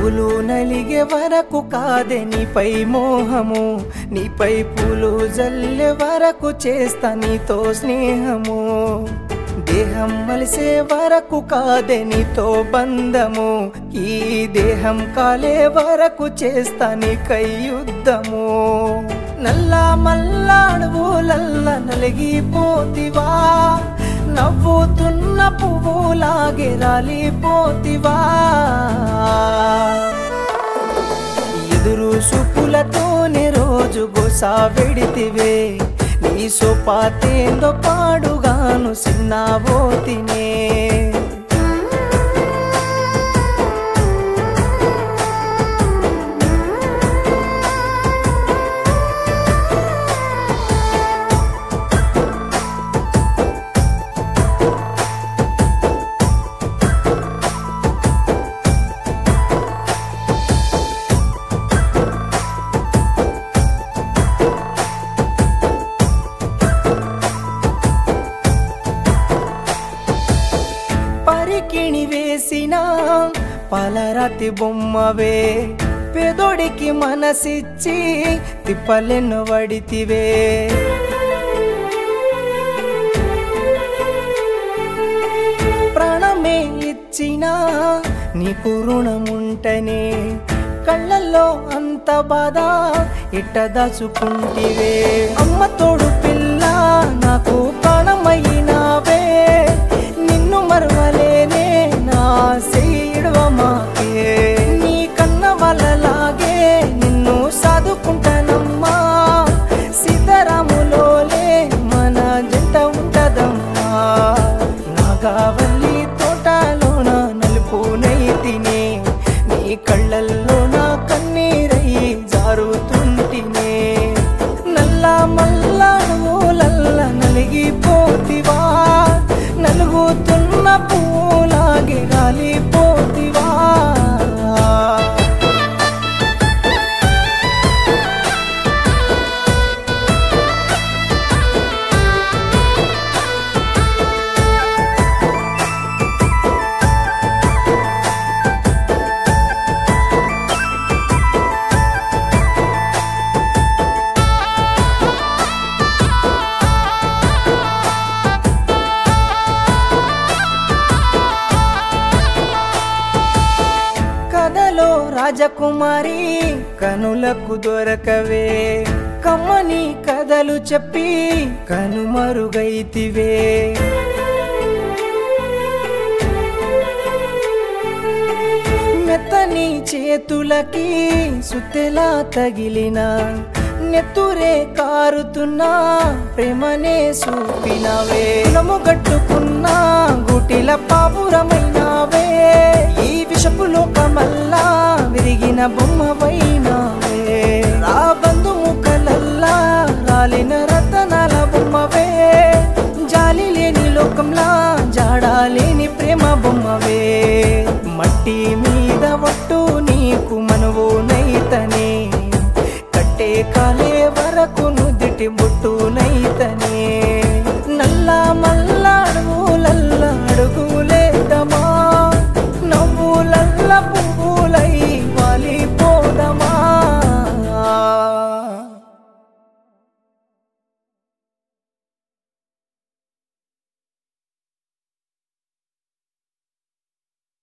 పువ్వులు నలిగే వరకు కాదే నీపై మోహము నీపై పూలు జల్లే వరకు చేస్తా నీతో స్నేహము దేహం మలిసే వరకు కాదే నీతో బంధము ఈ దేహం కాలే వరకు చేస్తా నీకై యుద్ధము నల్లా మల్లా అడవులల్ల నలిగిపోతివా నవ్వుతున్న పువ్వులాగే రాలిపోతివా ఎదురు సుపులతోనే రోజు గోసా వెడితివే నీ సోపాతేందో పాడుగాను సిన్నాబోతినే పరికిణి వేసిన పలరతి బొమ్మవే పెదొడికి మనసిచ్చి తిప్పలెన్ను వడితివే ప్రాణమే ఇచ్చిన నీకు రుణముంటనే కళ్ళల్లో అంత బాధ ఇట్ట దాచుకుంటివే అమ్మ తోడు పిల్ల నాకు ప్రాణమైనావే నిన్ను మరవలేనే నా సేయడమాకే నీ కన్న వాళ్ళలాగే నిన్ను సాదుకుంటానమ్మా సీతారాములోలే మన జంట ఉంటదమ్మా నాగావల్లి తోటలోన నలుపు నైతినే నీ కళ్ళల్లో నా కన్నీరై జారుతుంటినే నల్ల మల్లాడులల్ల నలిగిపోతివా నలుగుతున్న పూలాగే గాలిపోతివా కథలో రాజకుమారి కనులకు దొరకవే కమ్మని కథలు చెప్పి కనుమరుగైతివే మెత్తని చేతులకి సుత్తెలా తగిలిన నెత్తురే కారుతున్నా ప్రేమనే చూపినవే గట్టుకున్న గుటిల పాపురమైనావే ఈ విషపు లోకమల్లా విరిగిన బొమ్మవైనావే రా బంధు ముఖలల్లా రాలిన రతనాల బొమ్మవే జాలి లేని లోకంలా జాడా లేని ప్రేమ బొమ్మవే మట్టి మీద ఒట్టు నీకు మనువు నైతనే కట్టే కాలే వరకు నుదిటి బొట్టు